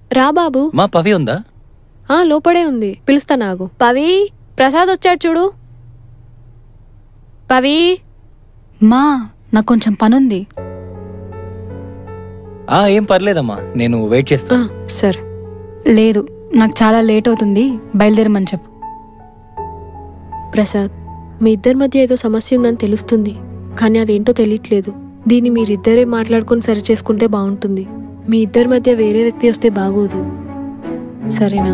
రా బాబు మా పవి ఉందా ఆ లోపడే ఉంది పిలుస్తా నాగు పవి ప్రసాద్ వచ్చాడు చూడు పవి మా నాకు కొంచెం పనుంది ఆ ఏం పర్లేదమ్మా నేను వెయిట్ ఆ, చేస్తాను సరే లేదు నాకు చాలా లేట్ అవుతుంది బయలుదేరమని చెప్పు ప్రసాద్ మీ ఇద్దరి మధ్య ఏదో సమస్య ఉందని తెలుస్తుంది కానీ అదేంటో తెలియట్లేదు దీన్ని మీరిద్దరే మాట్లాడుకొని సరి చేసుకుంటే బాగుంటుంది మీ ఇద్దరి మధ్య వేరే వ్యక్తి వస్తే బాగోదు సరేనా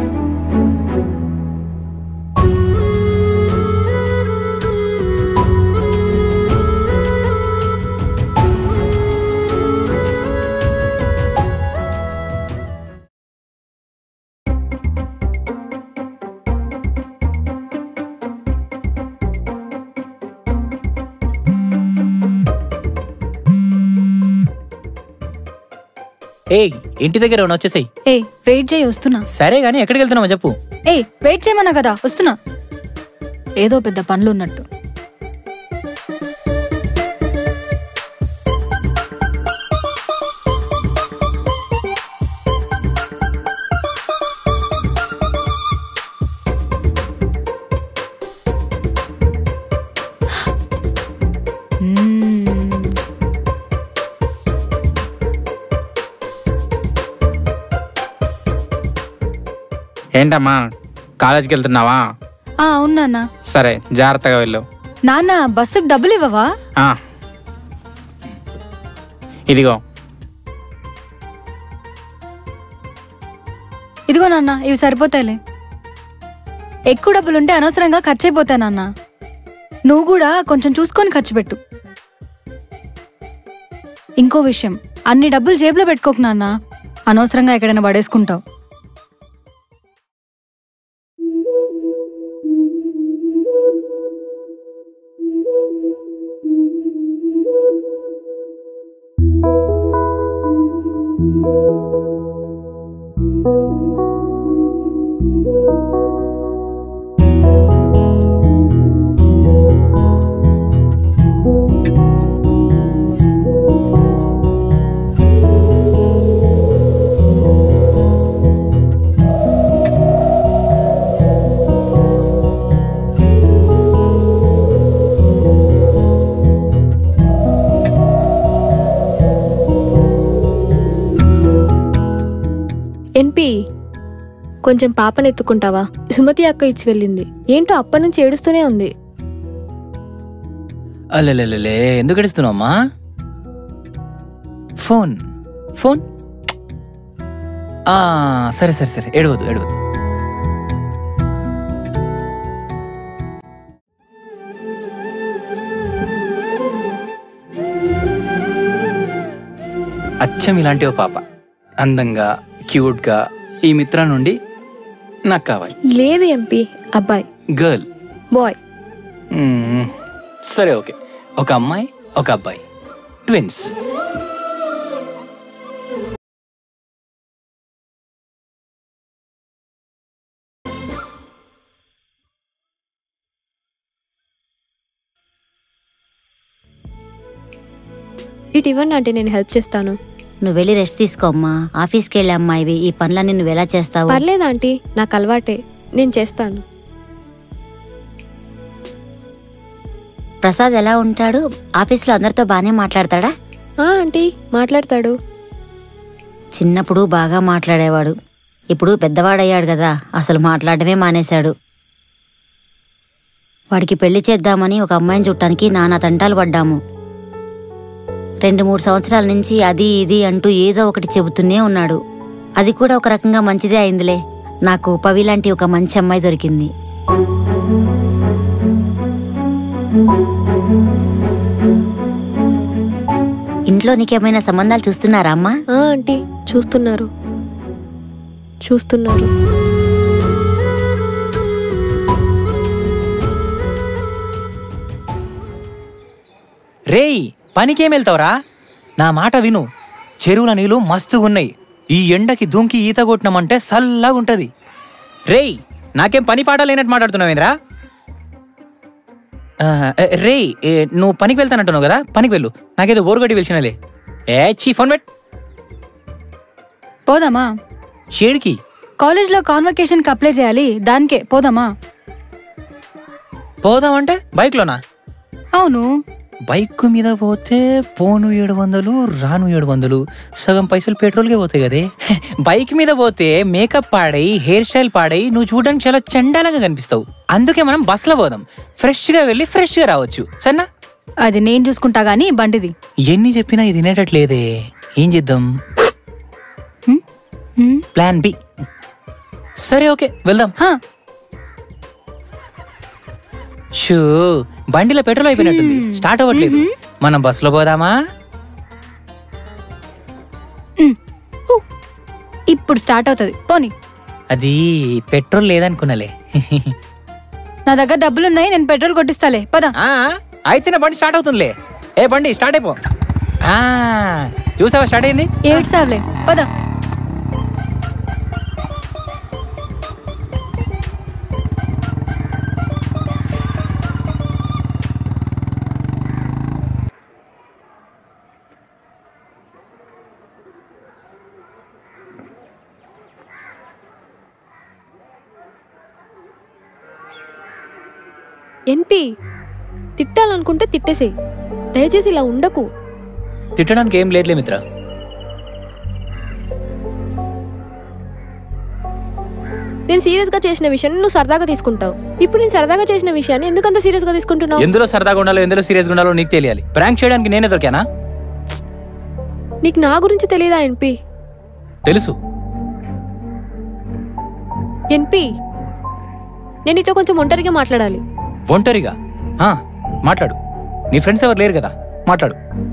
ఏయ్ ఇంటి దగ్గర ఉన్నా వచ్చేసాయి ఏ వెయిట్ చేయి వస్తున్నా సరే గానీ ఎక్కడికి వెళ్తున్నావా చెప్పు ఏ వెయిట్ చేయమన్నా కదా వస్తున్నా ఏదో పెద్ద పనులు ఉన్నట్టు మ్మ్. ఏంటమ్మా కాలేజీకి వెళ్తున్నావా ఆ అవును నాన్న సరే జాగ్రత్తగా వెళ్ళు నాన్న బస్సుకు డబ్బులు ఇవ్వవా ఆ. ఇదిగో ఇదిగో నాన్న ఇవి సరిపోతాయిలే ఎక్కువ డబ్బులుంటే అనవసరంగా ఖర్చు అయిపోతాయి నాన్న నువ్వు కూడా కొంచెం చూసుకొని ఖర్చు పెట్టు ఇంకో విషయం అన్ని డబ్బులు జేబులో పెట్టుకోకు నాన్న అనవసరంగా ఎక్కడైనా పడేసుకుంటావు ఎన్పి కొంచెం పాపను ఎత్తుకుంటావా సుమతి అక్క ఇచ్చి వెళ్ళింది ఏంటో అప్పటి నుంచి ఏడుస్తూనే ఉంది అల్లెలెలెలే ఎందుకు ఎడుస్తున్నావమ్మా ఫోన్ ఫోన్ ఆ, సరే సరే సరే ఏడవద్దు ఏడవద్దు అచ్చం ఇలాంటి ఓ పాప అందంగా క్యూట్గా ఈ మిత్ర నుండి నాకు కావాలి లేదు ఎంపీ అబ్బాయి గర్ల్ బాయ్ మ్మ్. సరే ఓకే ఒక అమ్మాయి ఒక అబ్బాయి ట్విన్స్ ఇటు ఇవ్వండి అంటే నేను హెల్ప్ చేస్తాను నువ్వు వెళ్ళి రెస్ట్ తీసుకో అమ్మా ఆఫీస్కి వెళ్ళి అమ్మాయివి ఈ పనులన్నీ నువ్వు ఎలా చేస్తావు పర్లేదు ఆంటీ నాకు అలవాటే నేను చేస్తాను ప్రసాద్ ఎలా ఉంటాడు ఆఫీస్లో అందరితో బాగానే మాట్లాడతాడా ఆ ఆంటీ మాట్లాడతాడు చిన్నప్పుడు బాగా మాట్లాడేవాడు ఇప్పుడు పెద్దవాడయ్యాడు కదా అసలు మాట్లాడమే మానేశాడు వాడికి పెళ్లి చేద్దామని ఒక అమ్మాయిని చుట్టానికి నానా తంటాలు పడ్డాము రెండు మూడు సంవత్సరాల నుంచి అది ఇది అంటూ ఏదో ఒకటి చెబుతూనే ఉన్నాడు అది కూడా ఒక రకంగా మంచిదే అయిందిలే నాకు పవి లాంటి ఒక మంచి అమ్మాయి దొరికింది ఇంట్లో నీకేమైనా సంబంధాలు చూస్తున్నారా అమ్మా ఆ ఆంటీ చూస్తున్నారు చూస్తున్నారు రేయ్ పనికేం వెళ్తావురా నా మాట విను చెరువుల నీళ్ళు మస్తుగున్నాయి ఈ ఎండకి దుంకి ఈత కొట్టినామంటే సల్లగుంటది రేయ్ నాకేం పని పాట లేనట్టు మాట్లాడుతున్నావేంద్రా ఆ, ఏ, రేయ్ ఏ, నువ్వు పనికి వెళ్తానంటున్నావు కదా పనికి వెళ్ళు నాకేదో బోరుగడ్డి వెలిసినలే ఏ చీ ఫోన్ పెట్ పోదామా షేడ్కి కాలేజ్లో కాన్వకేషన్కి అప్లై చేయాలి దానికే పోదామా పోదామంటే బైక్లోనా అవును బైక్ మీద పోతే పోను ఏడు వందలు రాను ఏడు వందలు సగం పైసలు పెట్రోల్కే పోతాయి కదే బైక్ మీద పోతే మేకప్ పాడై హెయిర్ స్టైల్ పాడై నువ్వు చూడడానికి చాలా చండాలంగా కనిపిస్తావు అందుకే మనం బస్సులో పోదాం ఫ్రెష్గా వెళ్ళి ఫ్రెష్గా రావచ్చు సరేనా అది నేను చూసుకుంటా గానీ బండిది ఎన్ని చెప్పినా ఇది వినేటట్లేదే ఏం చేద్దాం హ్మ్? హ్మ్? ప్లాన్ బి సరే ఓకే వెళ్దాం హా, షూ బండిలో పెట్రోల్ అయిపోయినట్టుంది స్టార్ట్ అవ్వట్లేదు మనం బస్సులో పోదామా ఇప్పుడు స్టార్ట్ అవుతుంది పోనీ అది పెట్రోల్ లేదనుకున్నాలే నా దగ్గర డబ్బులున్నాయి నేను పెట్రోల్ కొట్టిస్తాలే పద ఆ, అయితే నా బండి స్టార్ట్ అవుతుందిలే ఏ బండి స్టార్ట్ అయిపో ఆ, చూసావా స్టార్ట్ అయింది ఏడు సార్లే పద ఎన్పి తిట్టాలనుకుంటే తిట్టేసేయ్ దయచేసి ఇలా ఉండకు తిట్టడానికి ఏం లేదులే మిత్ర నేను సీరియస్ గా చేసిన విషయాన్ని నువ్వు సరదాగా తీసుకుంటావు ఇప్పుడు నేను సరదాగా చేసిన విషయాన్ని ఎందుకంత సీరియస్ గా తీసుకుంటున్నావు ఎందులో సరదాగా ఉండాలో ఎందులో సీరియస్గా ఉండాలో నీకు తెలియాలి ప్రాంక్ చేయడానికి నేనే దొరికానా నీకు నా గురించి తెలియదా ఎన్పి తెలుసు ఎన్పి నేను నీతో కొంచెం ఒంటరిగా మాట్లాడాలి ఒంటరిగా ఆ, మాట్లాడు నీ ఫ్రెండ్స్ ఎవరు లేరు కదా మాట్లాడు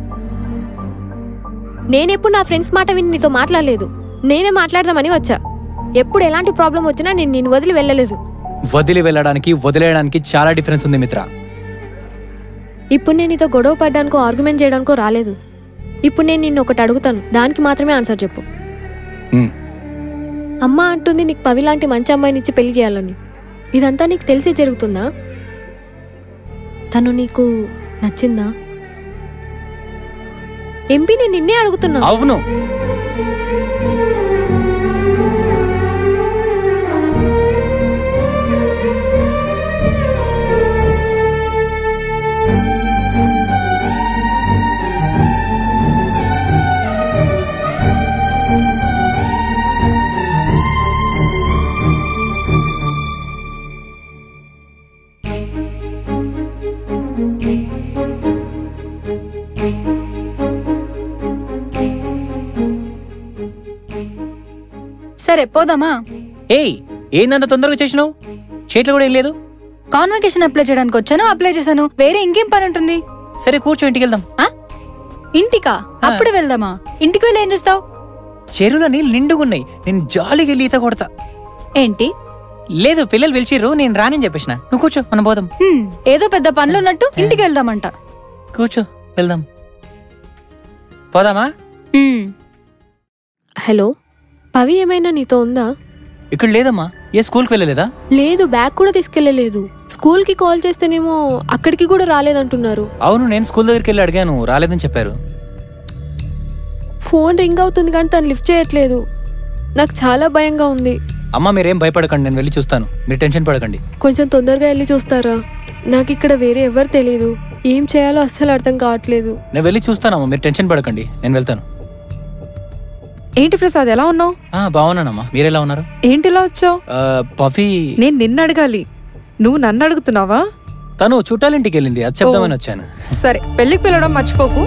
నేనెప్పుడు నా ఫ్రెండ్స్ మాట విని నీతో మాట్లాడలేదు నేనే మాట్లాడదామని వచ్చా ఎప్పుడు ఎలాంటి ప్రాబ్లం వచ్చినా నేను నిన్ను వదిలి వెళ్ళలేదు వదిలి వెళ్ళడానికి వదిలేయడానికి చాలా డిఫరెన్స్ ఉంది మిత్ర ఇప్పుడు నేను నీతో గొడవ పడ్డానికో ఆర్గ్యుమెంట్ చేయడానికో రాలేదు ఇప్పుడు నేను నిన్ను ఒకటి అడుగుతాను దానికి మాత్రమే ఆన్సర్ చెప్పు ఉమ్, అమ్మ అంటుంది నీకు పవి లాంటి మంచి అమ్మాయిని ఇచ్చి పెళ్లి చేయాలని ఇదంతా నీకు తెలిసి జరుగుతుందా తను నీకు నచ్చిందా ఎంపీ నేను నిన్నే అడుగుతున్నా అవును సరే పోదామా ఏయ్ ఏందంత తొందరగా చేసినావు చేతిలో కూడా ఏం లేదు కాన్వకేషన్ అప్లై చేయడానికి వచ్చాను అప్లై చేశాను వేరే ఇంకేం పని ఉంటుంది సరే కూర్చో ఇంటికి వెళ్దాం ఆ? ఇంటికా అప్పుడు వెళ్దామా ఇంటికి వెళ్ళి ఏం చేస్తావు చెరువులో నీళ్ళు నిండుగున్నాయి నేను జాలీగా వెళ్ళి ఈత కొడతా ఏంటి లేదు పిల్లలు పిలిచిర్రు నేను రానని చెప్పేసిన నువ్వు కూర్చో మనం పోదాం హ్మ్, ఏదో పెద్ద పనులు ఉన్నట్టు ఇంటికి వెళ్దామంట కూర్చో వెళ్దాం పోదామా హ్మ్, హలో పవి ఏమైనా నీతో ఉందా ఇక్కడ లేదమ్మా ఏ స్కూల్కి వెళ్ళలేదా లేదు బ్యాగ్ కూడా తీసుకెళ్ళలేదు స్కూల్కి కాల్ చేస్తేనేమో అక్కడికి కూడా రాలేదంటున్నారు అవును నేను స్కూల్ దగ్గరికి వెళ్ళి అడిగాను రాలేదని చెప్పారు ఫోన్ రింగ్ అవుతుంది కానీ తను లిఫ్ట్ చేయట్లేదు నాకు చాలా భయంగా ఉంది అమ్మ మీరేం భయపడకండి నేను వెళ్ళి చూస్తాను మీరు టెన్షన్ పడకండి కొంచెం తొందరగా వెళ్ళి చూస్తారా నాకు ఇక్కడ వేరే ఎవరు తెలియదు ఏం చేయాలో అస్సలు అర్థం కావట్లేదు నేను వెళ్ళి చూస్తానమ్మా మీరు టెన్షన్ పడకండి నేను వెళ్తాను ఏంటి ప్రసాద్ ఎలా ఉన్నావు ఆ, బాగున్నానమ్మా మీరెలా ఉన్నారు ఏంటి ఇలా వచ్చావు ఆ, పఫీ నేను నిన్ను అడగాలి నువ్వు నన్ను అడుగుతున్నావా తను చుట్టాలింటికి వెళ్ళింది అది చెప్దామని వచ్చాను సరే పెళ్లికి పిలవడం మర్చిపోకు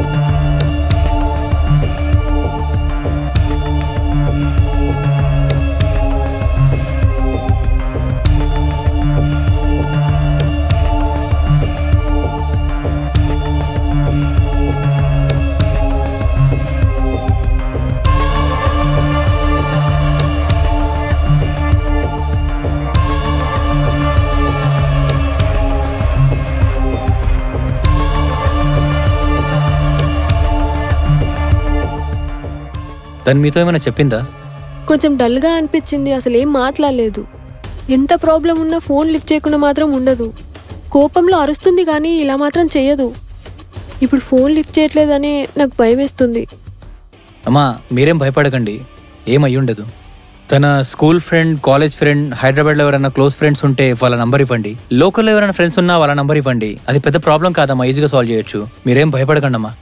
తను మీతో ఏమైనా చెప్పిందా కొంచెం డల్గా అనిపించింది అసలు ఏం మాట్లాడలేదు ఎంత ప్రాబ్లం ఉన్నా ఫోన్ లిఫ్ట్ చేయకుండా మాత్రం ఉండదు కోపంలో అరుస్తుంది కానీ ఇలా మాత్రం చెయ్యదు ఇప్పుడు ఫోన్ లిఫ్ట్ చేయట్లేదని నాకు భయం వేస్తుంది అమ్మా మీరేం భయపడకండి ఏమయ్యి ఉండదు తన స్కూల్ ఫ్రెండ్ కాలేజ్ ఫ్రెండ్ హైదరాబాద్లో ఎవరైనా క్లోజ్ ఫ్రెండ్స్ ఉంటే వాళ్ళ నంబర్ ఇవ్వండి లోకల్లో ఎవరైనా ఫ్రెండ్స్ ఉన్నా వాళ్ళ నంబర్ ఇవ్వండి అది పెద్ద ప్రాబ్లం కాదమ్మా ఈజీగా సాల్వ్ చేయొచ్చు మీరేం భయపడకండి అమ్మా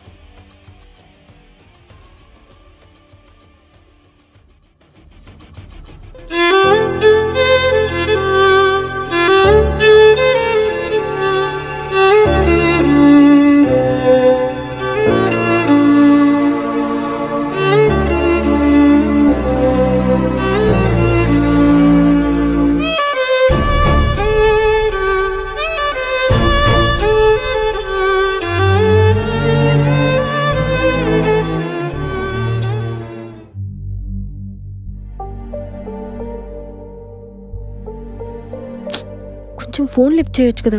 కొంచెం ఫోన్ లిఫ్ట్ చేయొచ్చు కదా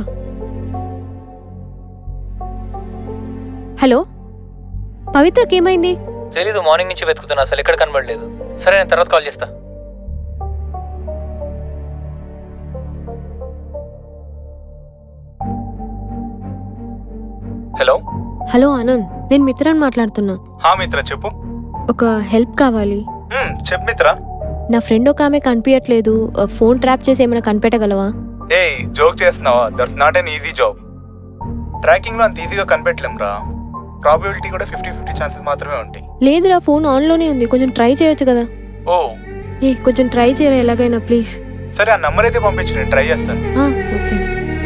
హలో పవిత్రకి ఏమైంది తెలీదు మార్నింగ్ నుంచి వెతుకుతున్నా అసలు ఎక్కడ కనబడలేదు సరే నేను తర్వాత కాల్ చేస్తా హలో హలో ఆనంద్ నేను మిత్రాన్ని మాట్లాడుతున్నా హా మిత్ర చెప్పు ఒక హెల్ప్ కావాలి మ్మ్, చెప్పు మిత్ర నా ఫ్రెండ్ ఒక ఆమె కనిపించట్లేదు ఫోన్ ట్రాప్ చేసి ఏమైనా కనిపెట్టగలవా ఏ జోక్ చేస్తున్నావా that's not an easy job tracking లో అంత ఈజీగా కనిపెట్టలేం రా ప్రాబిలిటీ కూడా ఫిఫ్టీ ఫిఫ్టీ ఛాన్సెస్ మాత్రమే ఉంటాయి లేదురా ఫోన్ ఆన్లోనే ఉంది కొంచెం ట్రై చేయొచ్చు కదా ఓ ఏ కొంచెం ట్రై చేయరా ఎలాగైనా ప్లీజ్ సరే ఆ నంబర్ అయితే పంపించు నేను ట్రై చేస్తాను ఓకే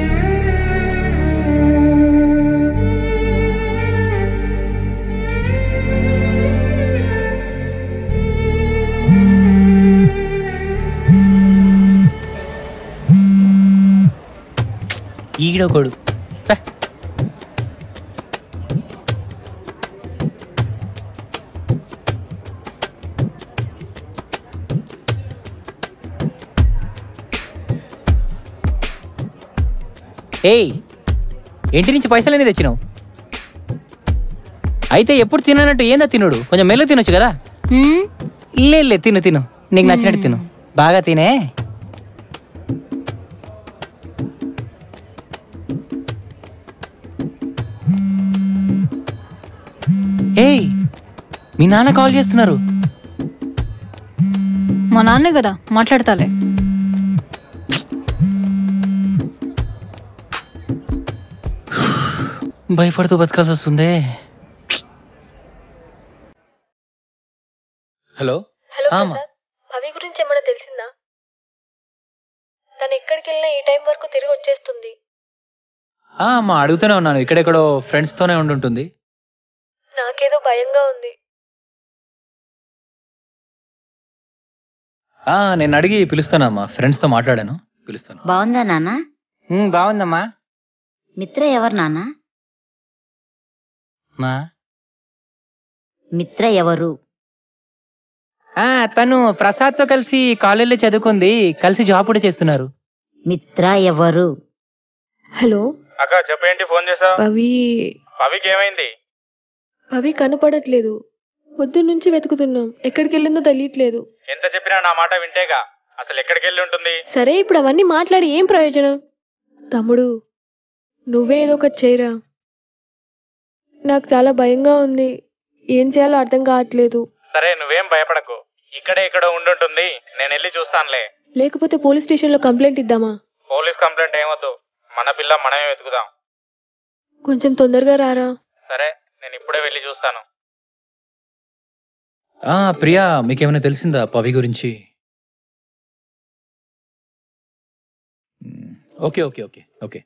ఈడొకడు పే. ఏయ్ ఇంటి నుంచి పైసలన్నీ తెచ్చినావు అయితే ఎప్పుడు తిననట్టు ఏందా తినుడు కొంచెం మెల్ల తినొచ్చు కదా హ్మ్? ఇల్లే ఇల్లే తిను తిను నీకు నచ్చినట్టు తిను బాగా తినే ఏయ్ మీ నాన్న కాల్ చేస్తున్నారు మా నాన్నే కదా మాట్లాడతాలే భయపడుతూ బతకాల్సి వస్తుంది హలో హలో ఆమా. ప్రసాద్ పవి గురించి ఏమైనా తెలిసిందా తను ఎక్కడికి వెళ్ళినా ఈ టైం వరకు తిరిగి వచ్చేస్తుంది ఆ, అమ్మా అడుగుతూనే ఉన్నాను ఇక్కడెక్కడో ఫ్రెండ్స్తోనే ఉండుంటుంది నాకేదో భయంగా ఉంది ఆ, నేను అడిగి పిలుస్తానమ్మా ఫ్రెండ్స్తో మాట్లాడాను పిలుస్తాను బాగుందా నాన్న బాగుందమ్మా మిత్ర ఎవరు నాన్న మా మిత్ర ఎవరు ఆ, తను ప్రసాద్తో కలిసి కాలేజీలో చదువుకుంది కలిసి జాబ్ కూడా చేస్తున్నారు మిత్ర ఎవరు హలో అక్క చెప్పేంటి ఫోన్ చేసావు పవి పవికి ఏమైంది పవి కనపడట్లేదు పొద్దున్న నుంచి వెతుకుతున్నాం ఎక్కడికి వెళ్ళిందో తెలియట్లేదు ఎంత చెప్పినా నా మాట వింటేగా అసలు ఎక్కడికి వెళ్ళి ఉంటుంది సరే ఇప్పుడు అవన్నీ మాట్లాడి ఏం ప్రయోజనం తమ్ముడు నువ్వే ఏదో ఒకటి చేయరా నాకు చాలా భయంగా ఉంది ఏం చేయాలో అర్థం కావట్లేదు సరే నువ్వేం భయపడకు ఇక్కడే ఇక్కడ ఉండుంటుంది నేను వెళ్ళి చూస్తానులే లేకపోతే పోలీస్ స్టేషన్లో కంప్లైంట్ ఇద్దామా పోలీస్ కంప్లైంట్ ఏమొద్దు మన పిల్ల మనమే వెతుకుదాం కొంచెం తొందరగా రారా సరే నేను ఇప్పుడే వెళ్ళి చూస్తాను ఆ, ప్రియా మీకేమైనా తెలిసిందా పవి గురించి hmm, okay okay okay okay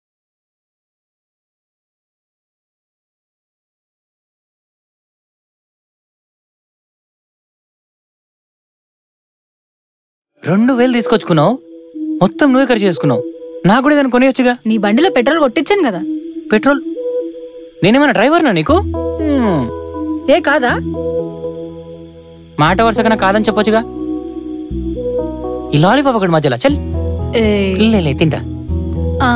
రెండు వేలు తీసుకొచ్చుకున్నావు మొత్తం నువ్వే ఖర్చు చేసుకున్నావు నాకు కూడా ఏదైనా కొనియొచ్చుగా నీ బండిలో పెట్రోల్ కొట్టించాను కదా పెట్రోల్ నేనేమైనా డ్రైవర్నా నీకు మ్, ఏ కాదా మాట వరుసగా కాదని చెప్పొచ్చుగా ఈ లాలీపాప్ ఒకటి మధ్యలో చల్ ఏ లే తింటా ఆ,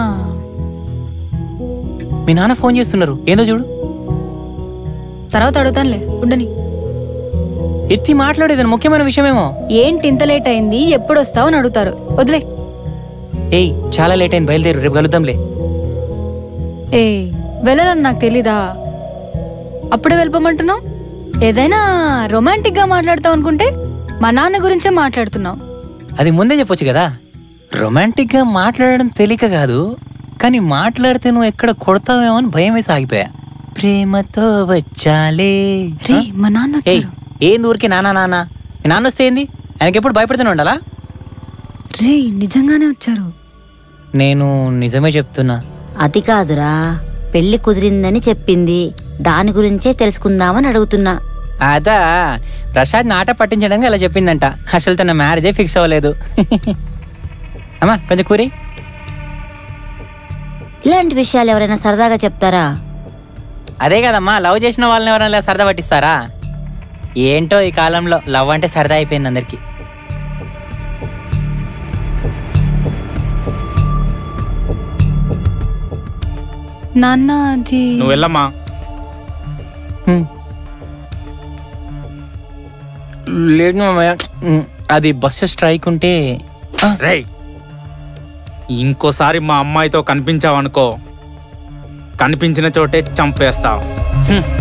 మీ నాన్న ఫోన్ చేస్తున్నారు ఏందో చూడు తర్వాత అడుగుతానులే ఉండని ఎత్తి మాట్లాడేది ముఖ్యమైన విషయమేమో ఏంటి ఇంత లేట్ అయింది ఎప్పుడు వస్తావు అని అడుగుతారు వదిలే ఏయ్ చాలా లేట్ అయింది బయలుదేరు రేపు కలుద్దాంలే ఏ వెళ్ళాలని నాకు తెలీదా అప్పుడే వెళ్ళిపోమంటున్నావు ఏదైనా రొమాంటిక్ గా మాట్లాడతావు అనుకుంటే మా నాన్న గురించే మాట్లాడుతున్నావు అది ముందే చెప్పొచ్చు కదా రొమాంటిక్ గా మాట్లాడడం తెలియక కాదు కానీ మాట్లాడితే నువ్వు ఎక్కడ కొడతావేమో అని భయం వేసి ఆగిపోయా ప్రేమతో వచ్చాలే రే మా నాన్న ఏయ్ వచ్చారు ఏంది ఊరికి నానా నాన్న మీ నాన్న వస్తే ఏంది ఆయనకి ఎప్పుడు భయపడుతూనే ఉండాలా రే నిజంగానే వచ్చారు నేను నిజమే చెప్తున్నా అది కాదురా పెళ్లి కుదిరిందని చెప్పింది దాని గురించే తెలుసుకుందామని అడుగుతున్నా అదా ప్రసాద్ నాట పట్టించడానికి అలా చెప్పిందంట అసలు తన మ్యారేజే ఫిక్స్ అవ్వలేదు అమ్మా కొంచెం కూరి ఇలాంటి విషయాలు ఎవరైనా సరదాగా చెప్తారా అదే కదమ్మా లవ్ చేసిన వాళ్ళని ఎవరైనా ఇలా సరదా పట్టిస్తారా ఏంటో ఈ కాలంలో లవ్ అంటే సరదా అయిపోయింది అందరికి నాన్న అది నువ్వు వెళ్ళమ్మా లేదు మామయ్య ఉమ్, అది బస్సు స్ట్రైక్ ఉంటే ఆ, రేయ్ ఇంకోసారి మా అమ్మాయితో కనిపించావనుకో కనిపించిన చోటే చంపేస్తా హ్మ్.